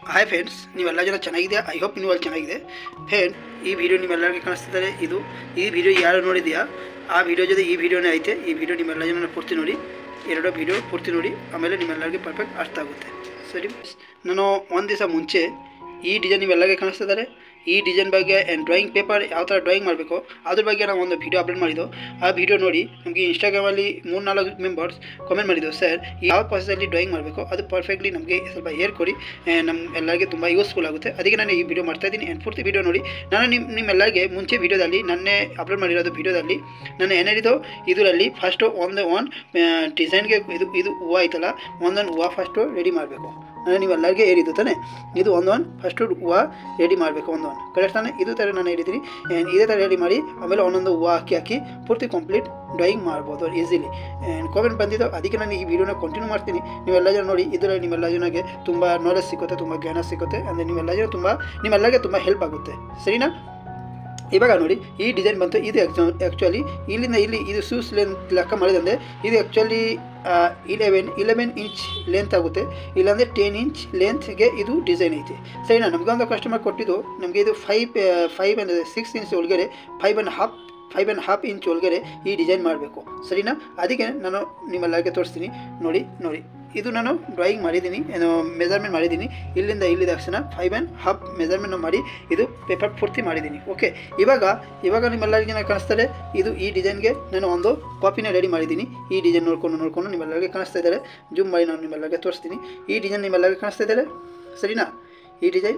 hi friends ನೀವೆಲ್ಲ ಜನ ಚೆನ್ನಾಗಿದೆ ಐ ಹೋಪ್ ನೀವು ಅಲ್ಲಿ ಚೆನ್ನಾಗಿದೆ ಫ್ರೆಂಡ್ ಈ ವಿಡಿಯೋ ನಿಮ್ಮೆಲ್ಲರಿಗೆ ಕಾಣಿಸ್ತಿದ್ದಾರೆ ಇದು ಈ ವಿಡಿಯೋ ಯಾರು ನೋಡಿದೆಯಾ ಆ ವಿಡಿಯೋ ಜೊತೆ ಈ ವಿಡಿಯೋನೇ ಐತೆ ಈ ವಿಡಿಯೋ ನಿಮ್ಮೆಲ್ಲ ಜನ ಪೂರ್ತಿ ನೋಡಿ ಎರಡು ವಿಡಿಯೋ ಪೂರ್ತಿ ನೋಡಿ ಆಮೇಲೆ ನಿಮ್ಮೆಲ್ಲರಿಗೆ ಪರ್ಫೆಕ್ಟ್ ಅರ್ಥ ಆಗುತ್ತೆ ಸರಿ ನಾನು ಒಂದು ದಿವಸ ಮುಂಚೆ ಈ ಡಿಸೈನ್ ನೀವೆಲ್ಲರಿಗೆ ಕಾಣಿಸ್ತಿದ್ದಾರೆ ಈ ಡಿಸೈನ್ ಬಗ್ಗೆ ಡ್ರಾಯಿಂಗ್ ಪೇಪರ್ ಯಾವ ಥರ ಡ್ರಾಯಿಂಗ್ ಮಾಡಬೇಕು ಅದ್ರ ಬಗ್ಗೆ ನಾವು ಒಂದು ವೀಡಿಯೋ ಅಪ್ಲೋಡ್ ಮಾಡಿದ್ದು ಆ ವಿಡಿಯೋ ನೋಡಿ ನಮಗೆ ಇನ್ಸ್ಟಾಗ್ರಾಮಲ್ಲಿ ಮೂರು ನಾಲ್ಕು ಮೆಂಬರ್ಸ್ ಕಾಮೆಂಟ್ ಮಾಡಿದ್ದು ಸರ್ ಯಾವ ಪ್ರಾಸೆಸಲ್ಲಿ ಡ್ರಾಯಿಂಗ್ ಮಾಡಬೇಕು ಅದು ಪರ್ಫೆಕ್ಟ್ಲಿ ನಮಗೆ ಸ್ವಲ್ಪ ಹೇಳ್ಕೊಡಿ ನಮ್ಮ ಎಲ್ಲರಿಗೆ ತುಂಬ ಯೂಸ್ಫುಲ್ ಆಗುತ್ತೆ ಅದಕ್ಕೆ ನಾನು ಈ ವಿಡಿಯೋ ಮಾಡ್ತಾ ಇದ್ದೀನಿ ಆ್ಯಂಡ್ ಪೂರ್ತಿ ವಿಡಿಯೋ ನೋಡಿ ನಾನು ನಿಮ್ಮ ನಿಮ್ಮೆಲ್ಲರಿಗೆ ಮುಂಚೆ ವಿಡಿಯೋದಲ್ಲಿ ನನ್ನೇ ಅಪ್ಲೋಡ್ ಮಾಡಿರೋದು ವಿಡಿಯೋದಲ್ಲಿ ನಾನು ಏನೇಳಿದ್ದು ಇದರಲ್ಲಿ ಫಸ್ಟು ಒಂದು ಒನ್ ಡಿಸೈನ್ಗೆ ಇದು ಇದು ಹೂವು ಐತಲ್ಲ ಒಂದೊಂದು ಹೂವು ಫಸ್ಟು ರೆಡಿ ಮಾಡಬೇಕು ನಾನು ನೀವೆಲ್ಲರಿಗೆ ಹೇಳಿದ್ದು ತಾನೆ ಇದು ಒಂದೊಂದು ಫಸ್ಟು ಹೂವು ರೆಡಿ ಮಾಡಬೇಕು ಒಂದೊಂದು ಕರೆಕ್ಟ್ ತಾನೆ ಇದು ಥರ ನಾನು ಹೇಳಿದ್ದೀನಿ ಆ್ಯಂಡ್ ಇದೇ ಥರ ರೆಡಿ ಮಾಡಿ ಆಮೇಲೆ ಒಂದೊಂದು ಹೂವು ಹಾಕಿ ಹಾಕಿ ಪೂರ್ತಿ ಕಂಪ್ಲೀಟ್ ಡ್ರಾಯಿಂಗ್ ಮಾಡ್ಬೋದು ಈಸಿಲಿ ಆ್ಯಂಡ್ ಕಾಮೆಂಟ್ ಬಂದಿದ್ದು ಅದಕ್ಕೆ ನಾನು ಈ ವಿಡಿಯೋನ ಕಂಟಿನ್ಯೂ ಮಾಡ್ತೀನಿ ನೀವೆಲ್ಲ ಜನ ನೋಡಿ ಇದರಲ್ಲಿ ನಿಮ್ಮೆಲ್ಲ ಜನಗೆ ತುಂಬ ನಾಲೆಜ್ ಸಿಗುತ್ತೆ ತುಂಬ ಜ್ಞಾನ ಸಿಗುತ್ತೆ ಅಂದರೆ ನೀವೆಲ್ಲ ಜನ ತುಂಬ ನಿಮ್ಮೆಲ್ಲರಿಗೆ ತುಂಬ ಹೆಲ್ಪ್ ಆಗುತ್ತೆ ಸರಿನಾ ಇವಾಗ ನೋಡಿ ಈ ಡಿಸೈನ್ ಬಂತು ಇದು ಆ್ಯಕ್ಚುಲಿ ಇಲ್ಲಿಂದ ಇಲ್ಲಿ ಇದು ಶೂಸ್ ಲೆಂತ್ ಲೆಕ್ಕ ಮಾಡಿದಂದರೆ ಇದು actually eleven eleven inch length ಆಗುತ್ತೆ ಇಲ್ಲಾಂದರೆ ಟೆನ್ ಇಂಚ್ ಲೆಂತ್ಗೆ ಇದು ಡಿಸೈನ್ ಐತೆ ಸರಿನಾ ನಮಗೊಂದು ಕಸ್ಟಮರ್ ಕೊಟ್ಟಿದ್ದು ನಮಗೆ ಇದು five five and six inch ಒಳಗಡೆ five and half five and half inch ಒಳಗಡೆ ಈ ಡಿಸೈನ್ ಮಾಡಬೇಕು ಸರಿನಾ ಅದಕ್ಕೆ ನಾನು ನಿಮ್ಮೆಲ್ಲರಿಗೆ ತೋರಿಸ್ತೀನಿ ನೋಡಿ ನೋಡಿ ಇದು ನಾನು ಡ್ರಾಯಿಂಗ್ ಮಾಡಿದ್ದೀನಿ ಏನು ಮೆಜರ್ಮೆಂಟ್ ಮಾಡಿದ್ದೀನಿ ಇಲ್ಲಿಂದ ಇಲ್ಲಿ ತಕ್ಷಣ ಫೈವ್ ಆ್ಯಂಡ್ ಹಾಫ್ ಮೆಜರ್ಮೆಂಟ್ ಮಾಡಿ ಇದು ಪೇಪರ್ ಪೂರ್ತಿ ಮಾಡಿದ್ದೀನಿ ಓಕೆ ಇವಾಗ ಇವಾಗ ನಿಮ್ಮೆಲ್ಲರಿಗೆ ಕಾಣಿಸ್ತಾರೆ ಇದು ಈ ಡಿಸೈನ್ಗೆ ನಾನು ಒಂದು ಕಾಪಿನ ರೆಡಿ ಮಾಡಿದ್ದೀನಿ ಈ ಡಿಸೈನ್ ನೋಡ್ಕೊಂಡು ನೋಡ್ಕೊಂಡು ನಿಮ್ಮೆಲ್ಲರಿಗೆ ಕಾಣಿಸ್ತಾ ಇದ್ದಾರೆ ಜೂಮ್ ಮಾಡಿ ನಾನು ನಿಮ್ಮೆಲ್ಲರಿಗೆ ತೋರಿಸ್ತೀನಿ ಈ ಡಿಸೈನ್ ನಿಮ್ಮೆಲ್ಲರಿಗೆ ಕಾಣಿಸ್ತಾ ಇದ್ದಾರೆ ಸರಿನಾ ಈ ಡಿಸೈನ್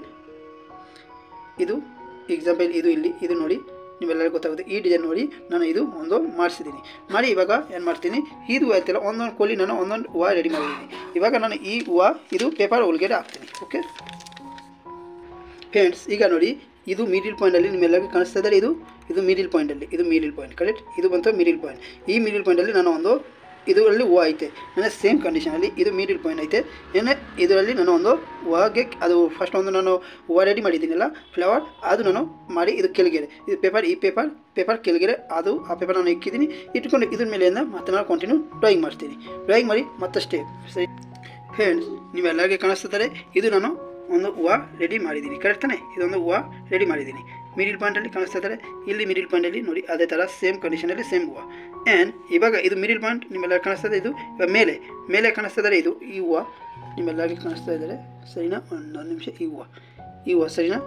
ಇದು ಎಕ್ಸಾಂಪಲ್ ಇದು ಇಲ್ಲಿ ಇದು ನೋಡಿ ನೀವೆಲ್ಲರಿಗೂ ಗೊತ್ತಾಗುತ್ತೆ ಈ ಡಿಸೈನ್ ನೋಡಿ ನಾನು ಇದು ಒಂದು ಮಾಡಿಸಿದ್ದೀನಿ ಮಾಡಿ ಇವಾಗ ಏನು ಮಾಡ್ತೀನಿ ಇದು ಆಯ್ತಲ್ಲ ಒಂದೊಂದು ಕೋಲಿ ನಾನು ಒಂದೊಂದು ಹೂವು ರೆಡಿ ಮಾಡಿದ್ದೀನಿ ಇವಾಗ ನಾನು ಈ ಹೂವು ಇದು ಪೇಪರ್ ಒಳಗಡೆ ಹಾಕ್ತೀನಿ ಓಕೆ ಫ್ರೆಂಡ್ಸ್ ಈಗ ನೋಡಿ ಇದು ಮಿಡಿಲ್ ಪಾಯಿಂಟಲ್ಲಿ ನಿಮ್ಮೆಲ್ಲರಿಗೂ ಕಾಣಿಸ್ತಾ ಇದ್ದಾರೆ ಇದು ಇದು ಮಿಡಿಲ್ ಪಾಯಿಂಟಲ್ಲಿ ಇದು ಮಿಡಿಲ್ ಪಾಯಿಂಟ್ ಕರೆಕ್ಟ್ ಇದು ಬಂತು ಮಿಡಿಲ್ ಪಾಯಿಂಟ್ ಈ ಮಿಡಿಲ್ ಪಾಯಿಂಟಲ್ಲಿ ನಾನು ಒಂದು ಇದರಲ್ಲಿ ಹೂವು ಐತೆ ನನ್ನ ಸೇಮ್ ಕಂಡೀಷನಲ್ಲಿ ಇದು ಮಿಡಿಲ್ ಪಾಯಿಂಟ್ ಐತೆ ಏನೇ ಇದರಲ್ಲಿ ನಾನು ಒಂದು ಹೂವಿಗೆ ಅದು ಫಸ್ಟ್ ಒಂದು ನಾನು ಹೂವು ರೆಡಿ ಮಾಡಿದ್ದೀನಲ್ಲ ಫ್ಲವರ್ ಅದು ನಾನು ಮಾಡಿ ಇದು ಕೆಳಗೆರೆ ಇದು ಪೇಪರ್ ಈ ಪೇಪರ್ ಪೇಪರ್ ಕೆಳಗೆರೆ ಅದು ಆ ಪೇಪರ್ ನಾನು ಇಕ್ಕಿದ್ದೀನಿ ಇಟ್ಕೊಂಡು ಇದ್ರ ಮೇಲೆಯಿಂದ ಮತ್ತೆ ನಾನು ಕಂಟಿನ್ಯೂ ಡ್ರಾಯಿಂಗ್ ಮಾಡ್ತೀನಿ ಡ್ರಾಯಿಂಗ್ ಮಾಡಿ ಮತ್ತೆ ಸ್ಟೆಪ್ ಸರಿ ಫ್ರೆಂಡ್ಸ್ ನೀವೆಲ್ಲರಿಗೆ ಕಾಣಿಸ್ತಾರೆ ಇದು ನಾನು ಒಂದು ಹೂವು ರೆಡಿ ಮಾಡಿದ್ದೀನಿ ಕರೆಕ್ಟ್ ತಾನೆ ಇದೊಂದು ಹೂವು ರೆಡಿ ಮಾಡಿದ್ದೀನಿ ಮಿಡಿಲ್ ಪಾಯಿಂಟಲ್ಲಿ ಕಾಣಿಸ್ತಾ ಇದ್ದಾರೆ ಇಲ್ಲಿ ಮಿಡಿಲ್ ಪಾಯಿಂಟಲ್ಲಿ ನೋಡಿ ಅದೇ ಥರ ಸೇಮ್ ಕಂಡೀಷನಲ್ಲಿ ಸೇಮ್ ಹೂವು ಆ್ಯಂಡ್ ಇವಾಗ ಇದು ಮಿಡಿಲ್ ಪಾಯಿಂಟ್ ನಿಮ್ಮೆಲ್ಲ ಕಾಣಿಸ್ತಾ ಇದೆ ಇದು ಇವಾಗ ಮೇಲೆ ಮೇಲೆ ಕಾಣಿಸ್ತಾ ಇದ್ದಾರೆ ಇದು ಈ ಹೂವು ನಿಮ್ಮೆಲ್ಲರಿಗೆ ಕಾಣಿಸ್ತಾ ಇದ್ದಾರೆ ಸರಿನಾ ಒಂದೊಂದು ನಿಮಿಷ ಈ ಹೂವು ಈ ಹೂವು ಸರಿನಾ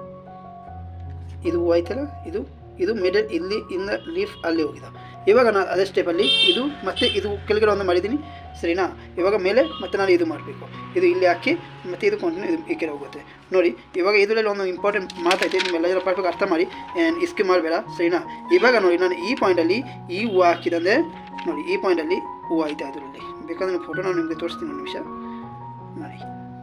ಇದು ಹೂವು ಐತಲ್ಲ ಇದು ಇದು ಮಿಡಲ್ ಇಲ್ಲಿ ಇಂದ ಲೀಫ್ ಅಲ್ಲಿ ಹೋಗಿದೆ ಇವಾಗ ನಾನು ಅದೇ ಸ್ಟೆಪಲ್ಲಿ ಇದು ಮತ್ತೆ ಇದು ಕೆಳಗಡೆ ಒಂದು ಮಾಡಿದ್ದೀನಿ ಸರಿನಾ ಇವಾಗ ಮೇಲೆ ಮತ್ತೆ ನಾನು ಇದು ಮಾಡಬೇಕು ಇದು ಇಲ್ಲಿ ಹಾಕಿ ಮತ್ತೆ ಇದು ಕಂಟಿನ್ಯೂ ಇದು ಈ ಕಡೆ ಹೋಗುತ್ತೆ ನೋಡಿ ಇವಾಗ ಇದರಲ್ಲಿ ಒಂದು ಇಂಪಾರ್ಟೆಂಟ್ ಮಾತೈತೆ ನಿಮ್ಮೆಲ್ಲ ಜನ ಪರ್ಫೆಕ್ಟ್ ಅರ್ಥ ಮಾಡಿ ಆ್ಯಂಡ್ ಇಸ್ಕಿ ಮಾಡಬೇಡ ಸರಿನಾ ಇವಾಗ ನೋಡಿ ನಾನು ಈ ಪಾಯಿಂಟಲ್ಲಿ ಈ ಹೂವು ಹಾಕಿದಂದರೆ ನೋಡಿ ಈ ಪಾಯಿಂಟಲ್ಲಿ ಹೂವು ಐತೆ ಅದರಲ್ಲಿ ಬೇಕಾದ್ರೆ ನಾನು ಫೋಟೋ ನಾನು ನಿಮಗೆ ತೋರಿಸ್ತೀನಿ ಒಂದು ನಿಮಿಷ ನೋಡಿ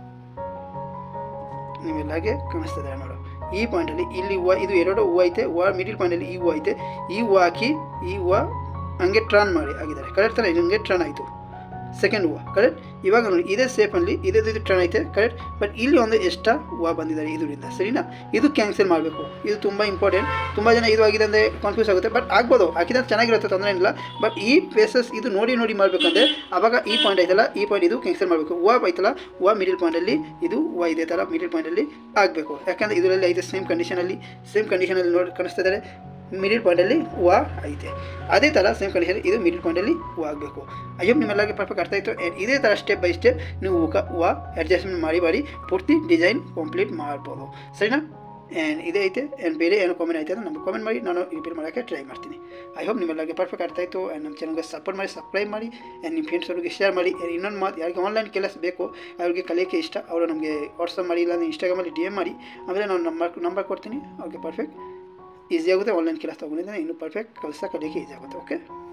ನೀವೆಲ್ಲಾಗೆ ಕಾಣಿಸ್ತದೆ ನೋಡು ಈ ಪಾಯಿಂಟಲ್ಲಿ ಇಲ್ಲಿ ಹೂವು ಇದು ಎರಡು ಹೂವು ಐತೆ ಹೂವು ಮಿಡಿಲ್ ಪಾಯಿಂಟಲ್ಲಿ ಈ ಹೂವು ಐತೆ ಈ ಹೂವು ಹಾಕಿ ಈ ಹೂವು ಹಂಗೆ ಟ್ರಾನ್ ಮಾಡಿ ಆಗಿದ್ದಾರೆ ಕರೆಕ್ಟ್ ತಾನೆ ಹಂಗೆ ಟ್ರಾನ್ ಆಯಿತು ಸೆಕೆಂಡ್ ಹೂವು ಕರೆಕ್ಟ್ ಇವಾಗ ನೋಡಿ ಇದೇ ಸೇಫಲ್ಲಿ ಇದೇ ಇದು ಟ್ರಾನ್ ಐತೆ ಕರೆಕ್ಟ್ ಬಟ್ ಇಲ್ಲಿ ಒಂದು ಎಕ್ಸ್ಟ್ರಾ ಹೂವು ಬಂದಿದ್ದಾರೆ ಇದರಿಂದ ಸರಿನಾ ಇದು ಕ್ಯಾನ್ಸಲ್ ಮಾಡಬೇಕು ಇದು ತುಂಬ ಇಂಪಾರ್ಟೆಂಟ್ ತುಂಬ ಜನ ಇದು ಆಗಿದೆ ಅಂದರೆ ಕನ್ಫ್ಯೂಸ್ ಆಗುತ್ತೆ ಬಟ್ ಆಗ್ಬೋದು ಹಾಕಿದ್ರೆ ಚೆನ್ನಾಗಿರುತ್ತೆ ತೊಂದರೆ ಇಲ್ಲ ಬಟ್ ಈ ಪ್ಲೇಸಸ್ ಇದು ನೋಡಿ ನೋಡಿ ಮಾಡಬೇಕಂದ್ರೆ ಆವಾಗ ಈ ಪಾಯಿಂಟ್ ಐತಲ್ಲ ಈ ಪಾಯಿಂಟ್ ಇದು ಕ್ಯಾನ್ಸಲ್ ಮಾಡಬೇಕು ಹೂವು ಐತಲ್ಲ ಹೂವು ಮಿಡಿಲ್ ಪಾಯಿಂಟಲ್ಲಿ ಇದು ಹೂವು ಇದೇ ಥರ ಮಿಡಿಲ್ ಪಾಯಿಂಟಲ್ಲಿ ಆಗಬೇಕು ಯಾಕಂದರೆ ಇದರಲ್ಲಿ ಐತೆ ಸೇಮ್ ಕಂಡೀಷನಲ್ಲಿ ಸೇಮ್ ಕಂಡೀಷನಲ್ಲಿ ನೋಡಿ ಕಾಣಿಸ್ತಾ ಇದ್ದಾರೆ ಮಿಡಿಲ್ ಪಾಯಿಂಟಲ್ಲಿ ಹೂವು ಐತೆ ಅದೇ ಥರ ಸೇಮ್ ಕಂಡೀಷನ್ ಇದು ಮಿಡಿಲ್ ಪಾಯಿಂಟಲ್ಲಿ ಹೂವು ಆಗಬೇಕು ಅಯ್ಯೋ ನಿಮ್ಮೆಲ್ಲರಿಗೆ ಪರ್ಫೆಕ್ಟ್ ಅರ್ಥ ಆಯಿತು ಇದೇ ಥರ ಸ್ಟೆಪ್ ಬೈ ಸ್ಟೆಪ್ ನೀವು ಹೂವು ಹೂವು ಅಡ್ಜಸ್ಟ್ಮೆಂಟ್ ಮಾಡಿ ಮಾಡಿ ಪೂರ್ತಿ ಡಿಸೈನ್ ಕಂಪ್ಲೀಟ್ ಮಾಡ್ಬೋದು ಸರಿನಾ ಆ್ಯಂಡ್ ಇದೇ ಐತೆ ಆ್ಯಂಡ್ ಬೇರೆ ಏನೋ ಕಾಮೆಂಟ್ ಐತೆ ಅಂದ್ರೆ ನಮಗೆ ಕಾಮೆಂಟ್ ಮಾಡಿ ನಾನು ರಿಪೇರ್ ಮಾಡೋಕ್ಕೆ ಟ್ರೈ ಮಾಡ್ತೀನಿ ಐ ಹೋಪ್ ನಿಮ್ಮೆಲ್ಲರಿಗೆ ಪರ್ಫೆಕ್ಟ್ ಅರ್ಥ ಆಯಿತು ಆ್ಯಂಡ್ ನಮ್ಮ ಚಾನಲ್ಗೆ ಸಪೋರ್ಟ್ ಮಾಡಿ ಸಬ್ಸ್ಕ್ರೈಬ್ ಮಾಡಿ ಆ್ಯಂಡ್ ನಿಮ್ಮ ಫ್ರೆಂಡ್ಸ್ ಅವ್ರಿಗೆ ಶೇರ್ ಮಾಡಿ ಇನ್ನೊಂದು ಮಾತು ಯಾರಿಗೆ ಆನ್ಲೈನ್ ಕೆಲಸ ಬೇಕು ಅವ್ರಿಗೆ ಕಲಿಯೋಕ್ಕೆ ಇಷ್ಟ ಅವರು ನಮಗೆ ವಾಟ್ಸಪ್ ಮಾಡಿ ಇಲ್ಲಾಂದರೆ ಇನ್ಸ್ಟಾಗ್ರಾಮಲ್ಲಿ ಡಿ ಎಮ್ ಮಾಡಿ ಆಮೇಲೆ ನಾನು ನಂಬರ್ ನಂಬರ್ ಕೊಡ್ತೀನಿ ಅವ್ರಿಗೆ ಪರ್ಫೆಕ್ಟ್ ಈಸಿ ಆಗುತ್ತೆ ಆನ್ಲೈನ್ ಕೆಲಸ ತೊಗೊಂಡಿದ್ದೇನೆ ಇನ್ನೂ ಪರ್ಫೆಕ್ಟ್ ಕೆಲಸ ಕಲಿಯೋಕ್ಕೆ ಈಸಿ ಆಗುತ್ತೆ ಓಕೆ